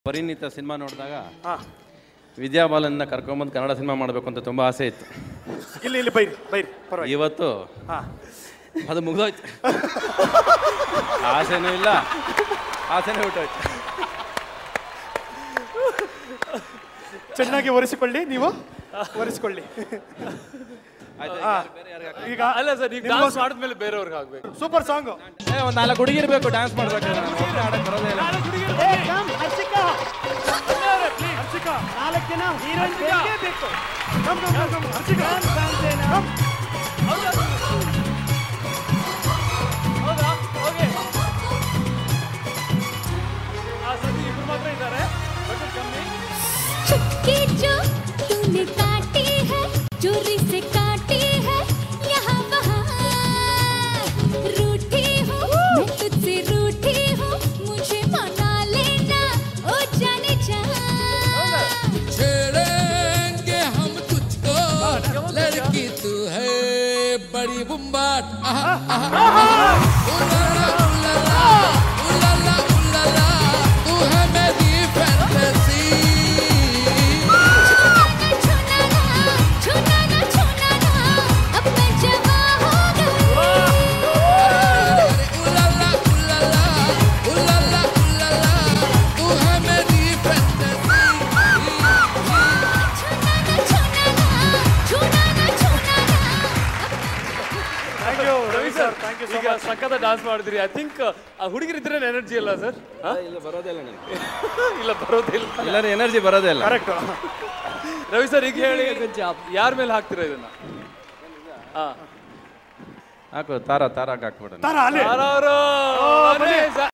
ಪರಿಣಿತ ಸಿನಿಮಾ ನೋಡಿದಾಗ ಹಾ ವಿದ್ಯಾಬಾಲನ್ನ ಕರ್ಕೊಂಬಂದು ಕನ್ನಡ ಸಿನಿಮಾ ಮಾಡಬೇಕು ಅಂತ ತುಂಬ ಆಸೆ ಇತ್ತು ಇಲ್ಲಿ ಇಲ್ಲಿ ಬೈರಿ ಬೈರಿ ಪರವಾಗಿ ಇವತ್ತು ಹಾ ಅದು ಮುಗಿದೋಯ್ತು ಆಸೆನೂ ಇಲ್ಲ ಆಸೆನೇ ಬಿಟ್ಟೋಯ್ತು ಚೆನ್ನಾಗಿ ಒರೆಸಿಕೊಳ್ಳಿ ನೀವು ಒರೆಸಿಕೊಳ್ಳಿ ಹಾ. ಈಗ ಅಲ್ಲ ಸರ್ ಈಗ ಡಾನ್ಸ್ ಮಾಡಿದ್ಮೇಲೆ ಬೇರೆಯವ್ರಿಗೆ ಆಗ್ಬೇಕು ಸೂಪರ್ ಸಾಂಗ್ ಒಂದು ನಾಲ್ಕು ಹುಡುಗಿರ್ಬೇಕು ಡ್ಯಾನ್ಸ್ ಮಾಡ್ಬೇಕು ನಾನು ಒಬ್ನೇ ಆಡಕ್ ಬರೋದೇ ಇಲ್ಲ ನಾಲ್ಕು ಜನ ಹೀರೋಯಿನ್ ಬೇಕೇ ಬೇಕು come come come come Harshika come ಹೌದಾ ಓಕೆ ಆ ಸದ್ಯ ಇಬ್ರು ಮಾತ್ರ ಇದ್ದಾರೆ ಬಟ್ ಕಮ್ಮಿ चुटकी जो तूने काटी है चोरी से काटी है यहाँ वहाँ रूठी हूँ मैं तुझसे रूठी हूँ मुझे मना लेना ओ जाने जा छेड़ेंगे हम तुझको लड़की तू है बड़ी बुम्बाट आहा, आहा, आहा। उलाला, उलाला, उलाला, उलाला, तू है मेरी फैंटेसी छूना ना छूना ना छूना ना अब मैं जवा हो गई अरे उलाला, उलाला, उलाला, उलाला, तू है मेरी फैंटेसी छूना ना छूना ना छूना ना thank you Ravi sir thank you ಈಗ ಸಖತ್ತ ಡಾನ್ಸ್ ಮಾಡಿದ್ರಿ ಐ ಥಿಂಕ್ ಆ ಹುಡುಗರಿದ್ರೆ ಎನರ್ಜಿ ಇಲ್ಲ ಸರ್ ಇಲ್ಲ ಬರೋದೇ ಇಲ್ಲ ನನಗೆ ಇಲ್ಲ ಬರೋದಿಲ್ಲ ಎಲ್ಲರೂ ಎನರ್ಜಿ ಬರೋದೇ ಇಲ್ಲ ಕರೆಕ್ಟ್ ರವಿ ಸರ್ ಈಗ ಹೇಳಿ ಯಾರ ಮೇಲೆ ಹಾಕ್ತೀರಾ ಇದನ್ನ ಹಾ ಹಾಕು ತಾರ ತಾರಾಕ್ ಹಾಕ್ಬಿಡೋಣ ತಾರ ಅಲ್ಲಿ ಯಾರವರು